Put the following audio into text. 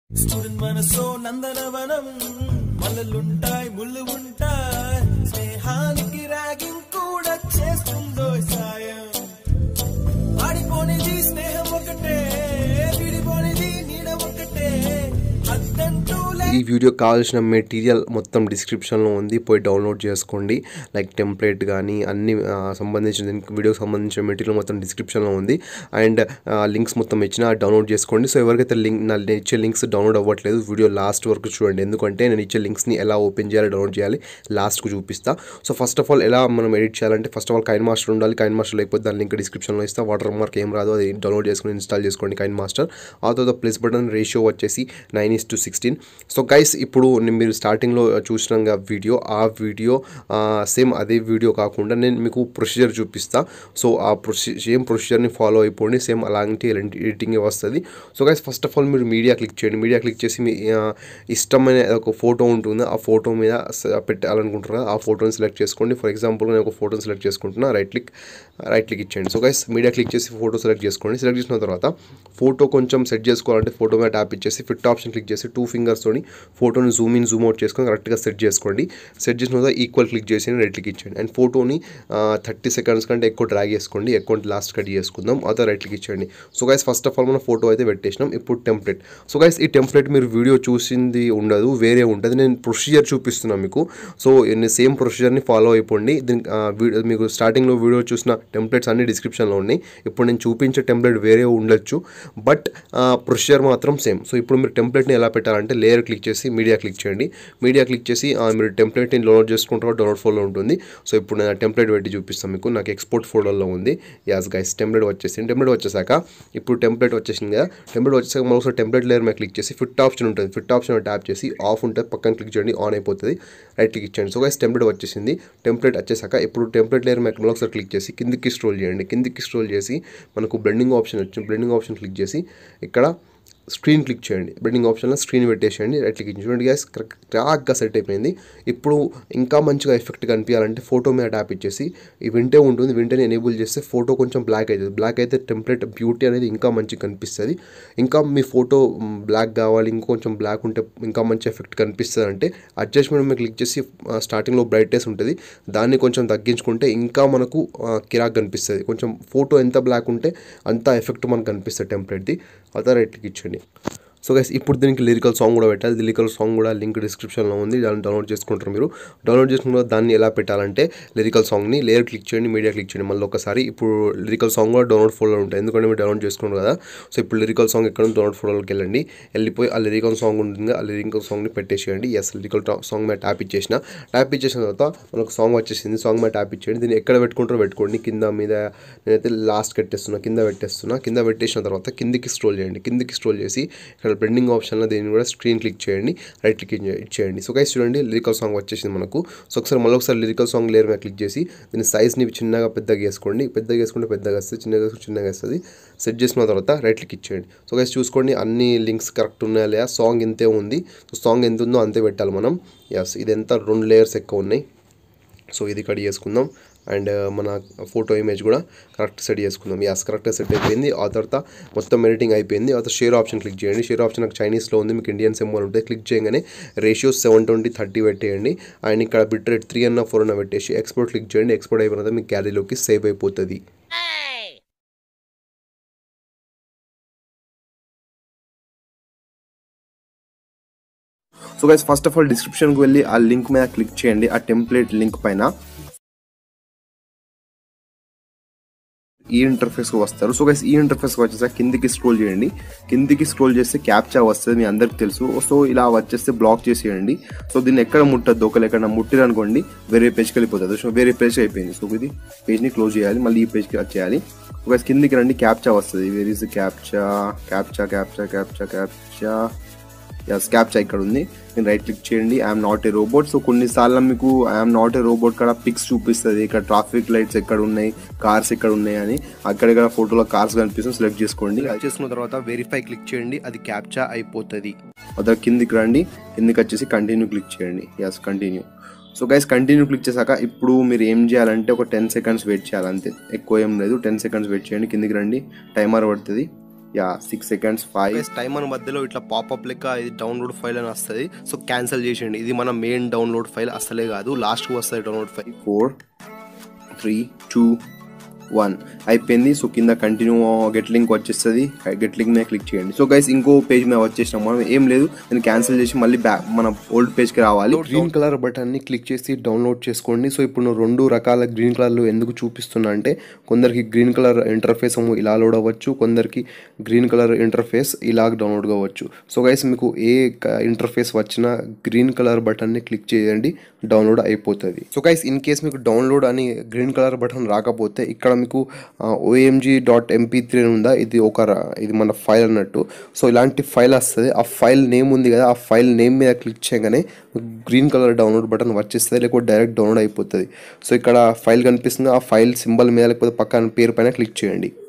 student మనసో నందనవనం మల్లలుంటాయి ముళ్ళు ఉంటాయి స్నేహానికి ర్యాగింగ్ కూడా చేస్తుందో సాయం ఆడిపోనిది స్నేహం ఒకటే విడిపోనిది నీడ ఒకటే అద్దంటూ ఈ వీడియో కావాల్సిన మెటీరియల్ మొత్తం డిస్క్రిప్షన్లో ఉంది పోయి డౌన్లోడ్ చేసుకోండి లైక్ టెంప్లెట్ కానీ అన్ని ఆ, సంబంధించిన దీనికి వీడియోకి సంబంధించిన మెటీరియల్ మొత్తం డిస్క్రిప్షన్లో ఉంది అండ్ లింక్స్ మొత్తం ఇచ్చిన డౌన్లోడ్ చేసుకోండి సో ఎవరికైతే లింక్ నా నేను ఇచ్చే లింక్స్ డౌన్లోడ్ అవ్వట్లేదు వీడియో లాస్ట్ వరకు చూడండి ఎందుకంటే నేను ఇచ్చే లింక్స్ని ఎలా ఓపెన్ చేయాలి డౌన్లోడ్ చేయాలి లాస్ట్కు చూపిస్తా సో ఫస్ట్ ఆఫ్ ఆల్ ఎలా మనం ఎడిట్ చేయాలంటే first of all KineMaster ఉండాలి కైన్ మాస్టర్ లేకపోతే దాని లింక్ డిస్క్రిప్షన్లో ఇస్తా వాటర్ మార్క్ ఏం రాదు అది డౌన్లోడ్ చేసుకుని ఇన్స్టాల్ చేసుకోండి కైన్ మాస్టర్ ఆ తర్వాత ప్లస్ బటన్ రేషియో వచ్చేసి nine is to sixteen so guys ఇప్పుడు నేను మీరు స్టార్టింగ్లో చూసిన వీడియో ఆ వీడియో సేమ్ అదే వీడియో కాకుండా నేను మీకు ప్రొసీజర్ చూపిస్తా సో ఆ ప్రొసీ సేమ్ ప్రొసీజర్ని ఫాలో అయిపోండి సేమ్ అలాంటి ఎడిటింగ్ వస్తుంది so guys first of all మీరు మీడియా క్లిక్ చేయండి మీడియా క్లిక్ చేసి మీ ఆ, ఇష్టమైన ఒక ఫోటో ఉంటుంది ఆ ఫోటో మీద స- పెట్టాలనుకుంటారు కదా ఆ ఫోటోని సెలెక్ట్ చేసుకోండి ఫర్ ఎగ్జాంపుల్ నేను ఒక ఫోటోని సెలెక్ట్ చేసుకుంటున్నా రైట్ క్లిక్ రైట్ క్లిక్ ఇచ్చేయండి సో గైస్ మీడియా క్లిక్ చేసి ఫోటో సెలెక్ట్ చేసుకోండి సెలెక్ట్ చేసిన తర్వాత ఫోటో కొంచెం సెట్ చేసుకోవాలంటే ఫోటో మీద ట్యాప్ ఇచ్చేసి ఫిట్ ఆప్షన్ క్లిక్ చేసి టూ ఫింగర్స్తోని ఫోటోని జూమ్ ఇన్ జూమ్ అవుట్ చేసుకొని కరెక్ట్గా సెట్ చేసుకోండి సెట్ చేసిన తర్వాత ఈక్వల్ క్లిక్ చేసి రైట్ క్లిక్ ఇచ్చేయండి అండ్ ఫోటోని థర్టీ సెకండ్స్ కంటే ఎక్కువ డ్రాగ్ చేసుకోండి ఎక్కువ లాస్ట్ కట్ చేసుకుందాం అదే రైట్ క్లిక్ ఇచ్చేయండి so guys first of all మనం ఫోటో అయితే పెట్టేసినాం ఇప్పుడు టెంప్లెట్ సో గైస్ ఈ టెంప్లెట్ మీరు వీడియో చూసింది ఉండదు వేరే ఉంటుంది నేను ప్రొసీజర్ చూపిస్తున్నాను మీకు సో సేమ్ ప్రొసీజర్ని ఫాలో అయిపోండి దీనికి ఆ, వీడియో మీకు స్టార్టింగ్లో వీడియో చూసిన టెంప్లెట్స్ అన్ని డిస్క్రిప్షన్లో ఉన్నాయి ఇప్పుడు నేను చూపించే టెంప్లెట్ వేరే ఉండొచ్చు బట్ ప్రొసీజర్ మాత్రం సేమ్ సో ఇప్పుడు మీరు టెంప్లెట్ని ఎలా పెట్టాలంటే లేయర్ క్లిక్ చేసి మీడియా క్లిక్ చేయండి మీడియా క్లిక్ చేసి ఆ, మీరు టెంప్లెట్ని డౌన్లోడ్ చేసుకుంటారో డౌన్లోడ్ ఫోల్డర్ ఉంటుంది సో ఇప్పుడు నేను టెంప్లెట్ పెట్టి చూపిస్తాను మీకు నాకు ఎక్స్పోర్ట్ ఫోల్డర్లో ఉంది యాస్ గైస్ టెంప్లెట్ వచ్చేసింది టెంప్లెట్ వచ్చేసాక ఇప్పుడు టెంప్లెట్ వచ్చేసింది కదా టెంప్లెట్ వచ్చేసాక మనం ఒకసారి టెంప్లెట్ లేయర్ మీద క్లిక్ చేసి ఫిట్ ఆప్షన్ ఉంటుంది ఫిట్ ఆప్షన్ ట్యాప్ చేసి ఆఫ్ ఉంటుంది పక్కన క్లిక్ చేయండి ఆన్ అయిపోతుంది రైట్ క్లిక్ ఇచ్చేయండి సో గైస్ టెంప్లెట్ వచ్చేసింది టెంప్లెట్ వచ్చేసాక ఇప్పుడు టెంప్లెట్ లేయర్ మీద మళ్ళీ ఒకసారి క్లిక్ చేసి కిందికి స్క్రోల్ చేయండి కిందికి స్క్రోల్ చేసి మనకు బ్లెండింగ్ ఆప్షన్ వచ్చింది బ్లెండింగ్ ఆప్షన్ క్లిక్ చేసి ఇక్కడ స్క్రీన్ క్లిక్ చేయండి బెడ్డింగ్ ఆప్షన్లో స్క్రీన్ పెట్టేసేయండి రైట్ క్లిక్ చూడండి గ్యాస్ క్రాక్గా సెట్ అయిపోయింది ఇప్పుడు ఇంకా మంచిగా ఎఫెక్ట్ కనిపించాలంటే ఫోటో మీద ట్యాప్ ఇచ్చేసి ఈ వింటే ఉంటుంది వింటేనే ఎనేబుల్ చేస్తే ఫోటో కొంచెం బ్లాక్ అవుతుంది బ్లాక్ అయితే టెంప్లెట్ బ్యూటీ అనేది ఇంకా మంచిగా కనిపిస్తుంది ఇంకా మీ ఫోటో బ్లాక్ కావాలి ఇంకొంచెం బ్లాక్ ఉంటే ఇంకా మంచి ఎఫెక్ట్ కనిపిస్తుంది అంటే అడ్జస్ట్మెంట్ మీద క్లిక్ చేసి స్టార్టింగ్లో బ్రైట్నెస్ ఉంటుంది దాన్ని కొంచెం తగ్గించుకుంటే ఇంకా మనకు ఆ, కిరాక్ కనిపిస్తుంది కొంచెం ఫోటో ఎంత బ్లాక్ ఉంటే అంత ఎఫెక్ట్ మనకు కనిపిస్తుంది టెంప్లెట్ది అదే రైట్ క్లిక్ ఇచ్చండి సో గైస్ ఇప్పుడు దీనికి లిరికల్ సాంగ్ కూడా పెట్టాలి లిరికల్ సాంగ్ కూడా లింక్ డిస్క్రిప్షన్లో ఉంది దాన్ని డౌన్లోడ్ చేసుకుంటారు మీరు డౌన్లోడ్ చేసుకున్న తర్వాత దాన్ని ఎలా పెట్టాలంటే లిరికల్ సాంగ్ని లేయర్ క్లిక్ చేయండి మీడియా క్లిక్ చేయండి మళ్ళీ ఒకసారి ఇప్పుడు లిరికల్ సాంగ్ కూడా డౌన్లోడ్ ఫోల్డర్ ఉంటాయి ఎందుకంటే మీరు డౌన్లోడ్ చేసుకున్నారు కదా సో ఇప్పుడు లిరికల్ సాంగ్ ఎక్కడ డౌన్లోడ్ ఫోల్డర్కి వెళ్ళండి వెళ్ళిపోయి ఆ లిరికల్ సాంగ్ ఉంటుంది ఆ లిరికల్ సాంగ్ని పెట్టేసేయండి ఎస్ లిరికల్ సాంగ్ మీద ట్యాప్ ఇచ్చేసిన ట్యాప్ ఇచ్చేసిన తర్వాత మనకు సాంగ్ వచ్చేసింది సాంగ్ మీద ట్యాప్ ఇచ్చేయండి దీన్ని ఎక్కడ పెట్టుకుంటారో పెట్టుకోండి కింద మీద నేనైతే లాస్ట్ పెట్టేస్తున్నా కింద పెట్టేస్తున్నా కింద పెట్టేసిన తర్వాత కిందికి స్క్రోల్ చేయండి కిందికి స్క్రోల్ చేసి ఇక్కడ బ్లెండింగ్ ఆప్షన్లో దీన్ని కూడా స్క్రీన్ క్లిక్ చేయండి రైట్ క్లిక్ ఇచ్చేయండి సో గైస్ చూడండి లిరికల్ సాంగ్ వచ్చేసింది మనకు సో ఒకసారి మళ్ళీ ఒకసారి లిరికల్ సాంగ్ లేయర్ మీద క్లిక్ చేసి దీని సైజ్ని చిన్నగా పెద్దగా వేసుకోండి పెద్దగా వేసుకుంటే పెద్దగా వస్తుంది చిన్నగా వేసుకుంటే చిన్నగా వస్తుంది సెట్ చేసిన తర్వాత రైట్ క్లిక్ ఇచ్చేయండి సో గైస్ చూసుకోండి అన్ని లింక్స్ కరెక్ట్ ఉన్నాయా లేదా సాంగ్ ఇంతే ఉంది సో సాంగ్ ఎంత ఉందో అంతే పెట్టాలి మనం ఎస్ ఇది ఎంత రెండు లేయర్స్ ఎక్కువ ఉన్నాయి సో ఇది కట్ చేసుకుందాం అండ్ మన ఫోటో ఇమేజ్ కూడా కరెక్ట్ సెట్ చేసుకుందాం యాస్ కరెక్ట్గా సెట్ అయిపోయింది ఆ తర్వాత మొత్తం ఎడిటింగ్ అయిపోయింది ఆ తర్వాత షేర్ ఆప్షన్ క్లిక్ చేయండి షేర్ ఆప్షన్ నాకు చైనీస్లో ఉంది మీకు ఇండియన్ సింబల్ ఉంటుంది క్లిక్ చేయగానే రేషియో సెవెన్ ట్వంటీ థర్టీ పెట్టేయండి అండ్ ఇక్కడ బిట్ రేట్ త్రీ అన్న ఫోర్ అన్న పెట్టేసి ఎక్స్పోర్ట్ క్లిక్ చేయండి ఎక్స్పోర్ట్ అయిపోయిన తర్వాత మీకు గ్యాలరీలోకి సేవ్ అయిపోతుంది so guys first of all డిస్క్రిప్షన్కి వెళ్ళి ఆ లింక్ మీద క్లిక్ చేయండి ఆ టెంప్లెట్ లింక్ పైన ఈ ఇంటర్ఫేస్కి వస్తారు సో గైస్ ఈ ఇంటర్ఫేస్కి వచ్చేసాక కిందికి స్క్రోల్ చేయండి కిందికి స్క్రోల్ చేస్తే క్యాప్చా వస్తుంది మీ అందరికి తెలుసు సో ఇలా వచ్చేస్తే బ్లాక్ చేసేయండి సో దీన్ని ఎక్కడ ముట్టద్దు ఒకరు ఎక్కడ ముట్టిరనుకోండి వేరే పేజ్కి వెళ్ళిపోతుంది సో వేరే పేజ్ అయిపోయింది సో ఇది పేజ్ని క్లోజ్ చేయాలి మళ్ళీ ఈ పేజ్కి వచ్చేయాలి ఒక కిందికి రండి క్యాప్చా వస్తుంది where is captcha captcha captcha captcha captcha yes captcha ఇక్కడ ఉంది నేను రైట్ క్లిక్ చేయండి I'm not a robot so కొన్నిసార్లు మీకు ఐఎమ్ నాట్ ఏ రోబోట్ కూడా పిక్స్ చూపిస్తుంది ఇక్కడ ట్రాఫిక్ లైట్స్ ఎక్కడ ఉన్నాయి కార్స్ ఎక్కడ ఉన్నాయి అని అక్కడక్కడ ఫోటోలో కార్స్ కనిపిస్తుంది సెలెక్ట్ చేసుకోండి అది చేసుకున్న తర్వాత వెరిఫై క్లిక్ చేయండి అది క్యాప్చా అయిపోతుంది అదే కిందికి రండి కిందికి వచ్చేసి కంటిన్యూ క్లిక్ చేయండి yes continue so guys continue click చేశాక ఇప్పుడు మీరు ఏం చేయాలంటే ఒక టెన్ సెకండ్స్ వెయిట్ చేయాలి అంతే ఎక్కువ ఏం లేదు టెన్ సెకండ్స్ వెయిట్ చేయండి కిందికి రండి టైమర్ పడుతుంది yeah six seconds five time అని మధ్యలో ఇట్లా పాపప్ లెక్క ఇది డౌన్లోడ్ ఫైల్ అని వస్తుంది సో క్యాన్సిల్ చేసేయండి ఇది మన మెయిన్ డౌన్లోడ్ ఫైల్ అసలే కాదు లాస్ట్కి వస్తుంది download file four three two one అయిపోయింది సో కింద కంటిన్యూ గెట్ లింక్ వచ్చేస్తుంది గెట్ లింక్ మీద క్లిక్ చేయండి సో గైస్ ఇంకో పేజ్ మీద వచ్చేసినాం మనం ఏం లేదు నేను క్యాన్సిల్ చేసి మళ్ళీ బ్యాక్ మన ఓల్డ్ పేజ్కి రావాలి గ్రీన్ కలర్ బటన్ని క్లిక్ చేసి డౌన్లోడ్ చేసుకోండి సో ఇప్పుడు నేను రెండు రకాల గ్రీన్ కలర్లు ఎందుకు చూపిస్తున్నా అంటే కొందరికి గ్రీన్ కలర్ ఇంటర్ఫేస్ ఏమో ఇలా లోడ్ అవ్వచ్చు కొందరికి గ్రీన్ కలర్ ఇంటర్ఫేస్ ఇలా డౌన్లోడ్ కావచ్చు సో గైస్ మీకు ఏ ఇంటర్ఫేస్ వచ్చినా గ్రీన్ కలర్ బటన్ని క్లిక్ చేయండి డౌన్లోడ్ అయిపోతుంది సో గైస్ ఇన్ కేస్ మీకు డౌన్లోడ్ అని గ్రీన్ కలర్ బటన్ రాకపోతే ఇక్కడ మీకు ఓఎంజీ డాట్ ఎంపీ త్రీ ఉందా ఇది ఒక ర- ఇది మన ఫైల్ అన్నట్టు సో ఇలాంటి ఫైల్ వస్తుంది ఆ ఫైల్ నేమ్ ఉంది కదా ఆ ఫైల్ నేమ్ మీద క్లిక్ చేయగానే గ్రీన్ కలర్ డౌన్లోడ్ బటన్ వచ్చేస్తుంది లేకపోతే డైరెక్ట్ డౌన్లోడ్ అయిపోతుంది సో ఇక్కడ ఫైల్ కనిపిస్తుంది ఆ ఫైల్ సింబల్ మీద లేకపోతే పక్కన పేరు పైన క్లిక్ చేయండి